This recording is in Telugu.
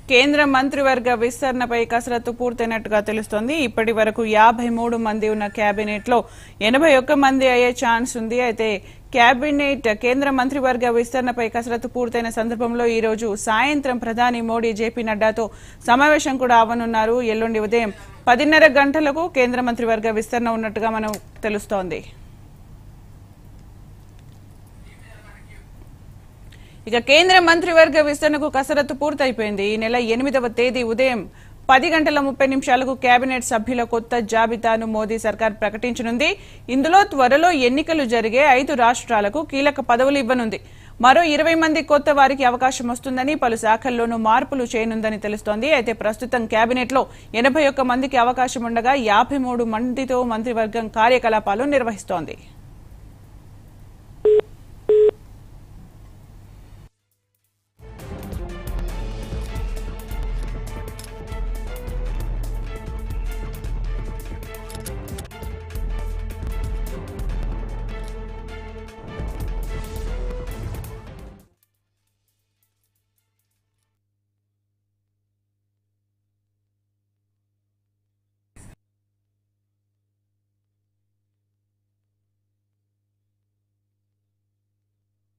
కేంద్ర మంత్రివర్గ విస్తరణపై కసరత్తు పూర్తయినట్టుగా తెలుస్తోంది ఇప్పటి వరకు యాభై మూడు మంది ఉన్న కేబినెట్ లో ఎనభై ఒక్క మంది అయ్యే ఛాన్స్ ఉంది అయితే కేబినెట్ కేంద్ర మంత్రివర్గ విస్తరణపై కసరత్తు పూర్తయిన సందర్భంలో ఈ రోజు సాయంత్రం ప్రధాని మోడీ జేపీ నడ్డాతో సమావేశం కూడా అవ్వనున్నారు ఎల్లుండి ఉదయం పదిన్నర గంటలకు కేంద్ర మంత్రివర్గ విస్తరణ ఉన్నట్టుగా మనం తెలుస్తోంది ఇక కేంద్ర మంత్రివర్గ విస్తరణకు కసరత్తు పూర్తయిపోయింది ఈ నెల ఎనిమిదవ తేదీ ఉదయం పది గంటల ముప్పై నిమిషాలకు కేబినెట్ సభ్యుల కొత్త జాబితాను మోదీ సర్కార్ ప్రకటించనుంది ఇందులో త్వరలో ఎన్నికలు జరిగే ఐదు రాష్ట్రాలకు కీలక పదవులు ఇవ్వనుంది మరో ఇరవై మంది కొత్త వారికి అవకాశం వస్తుందని పలు శాఖల్లోనూ మార్పులు చేయనుందని తెలుస్తోంది అయితే ప్రస్తుతం కేబినెట్ లో ఎనభై ఒక్క మందికి అవకాశం ఉండగా యాభై మూడు మందితో మంత్రివర్గం కార్యకలాపాలు నిర్వహిస్తోంది